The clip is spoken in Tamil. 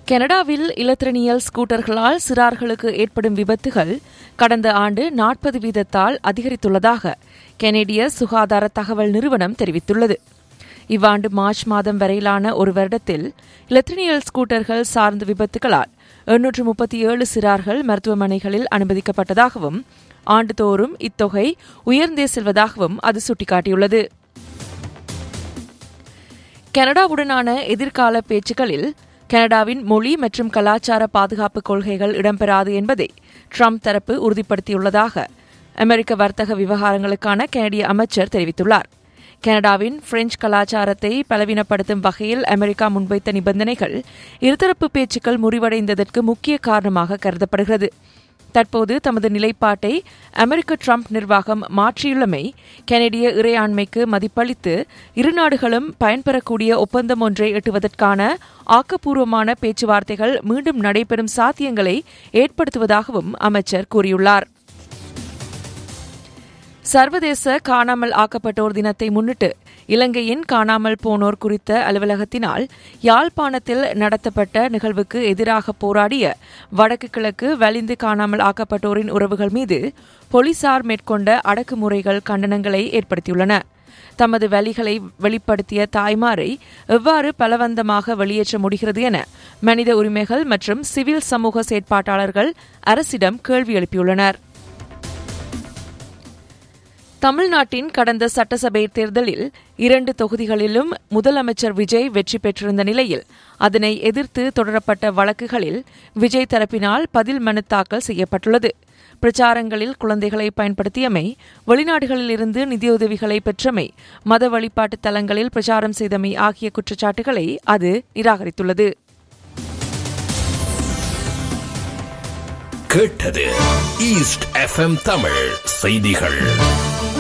கனடாவில் இலத்திரனியல் ஸ்கூட்டர்களால் சிறார்களுக்கு ஏற்படும் விபத்துகள் கடந்த ஆண்டு நாற்பது வீதத்தால் அதிகரித்துள்ளதாக கெனடிய சுகாதார தகவல் நிறுவனம் தெரிவித்துள்ளது இவ்வாண்டு மார்ச் மாதம் வரையிலான ஒரு வருடத்தில் இலத்திரனியல் ஸ்கூட்டர்கள் சார்ந்த விபத்துகளால் எண்ணூற்று முப்பத்தி ஏழு சிறார்கள் மருத்துவமனைகளில் அனுமதிக்கப்பட்டதாகவும் ஆண்டுதோறும் இத்தொகை உயர்ந்தே செல்வதாகவும் அது சுட்டிக்காட்டியுள்ளது கனடாவுடனான எதிர்கால பேச்சுக்களில் கனடாவின் மொழி மற்றும் கலாச்சார பாதுகாப்பு கொள்கைகள் இடம்பெறாது என்பதை ட்ரம்ப் தரப்பு உறுதிப்படுத்தியுள்ளதாக அமெரிக்க வர்த்தக விவகாரங்களுக்கான கனடிய அமைச்சர் தெரிவித்துள்ளார் கனடாவின் பிரெஞ்சு கலாச்சாரத்தை பலவீனப்படுத்தும் வகையில் அமெரிக்கா முன்வைத்த நிபந்தனைகள் இருதரப்பு பேச்சுக்கள் முறிவடைந்ததற்கு முக்கிய காரணமாக கருதப்படுகிறது தற்போது தமது நிலைப்பாட்டை அமெரிக்க ட்ரம்ப் நிர்வாகம் மாற்றியுள்ளமை கனடிய இறையாண்மைக்கு மதிப்பளித்து இரு நாடுகளும் பயன்பெறக்கூடிய ஒப்பந்தம் ஒன்றை எட்டுவதற்கான ஆக்கப்பூர்வமான பேச்சுவார்த்தைகள் மீண்டும் நடைபெறும் சாத்தியங்களை ஏற்படுத்துவதாகவும் அமைச்சர் கூறியுள்ளார் சர்வதேச காணாமல் ஆக்கப்பட்டோர் தினத்தை முன்னிட்டு இலங்கையின் காணாமல் போனோர் குறித்த அலுவலகத்தினால் யாழ்ப்பாணத்தில் நடத்தப்பட்ட நிகழ்வுக்கு எதிராக போராடிய வடக்கு கிழக்கு வலிந்து காணாமல் ஆக்கப்பட்டோரின் உறவுகள் மீது போலீசார் மேற்கொண்ட அடக்குமுறைகள் கண்டனங்களை ஏற்படுத்தியுள்ளன தமது வலிகளை வெளிப்படுத்திய தாய்மாரை எவ்வாறு பலவந்தமாக வெளியேற்ற முடிகிறது என மனித உரிமைகள் மற்றும் சிவில் சமூக செயற்பாட்டாளர்கள் அரசிடம் கேள்வி எழுப்பியுள்ளனர் தமிழ்நாட்டின் கடந்த சட்டசபை தேர்தலில் இரண்டு தொகுதிகளிலும் முதலமைச்சர் விஜய் வெற்றி பெற்றிருந்த நிலையில் அதனை எதிர்த்து தொடரப்பட்ட வழக்குகளில் விஜய் தரப்பினால் பதில் மனு தாக்கல் செய்யப்பட்டுள்ளது பிரச்சாரங்களில் குழந்தைகளை பயன்படுத்தியமை வெளிநாடுகளில் இருந்து நிதியுதவிகளை பெற்றமை மத வழிபாட்டு தலங்களில் பிரச்சாரம் செய்தமை ஆகிய குற்றச்சாட்டுகளை அது நிராகரித்துள்ளது கேட்டது ஈஸ்ட் எஃப்எம் தமிழ் செய்திகள்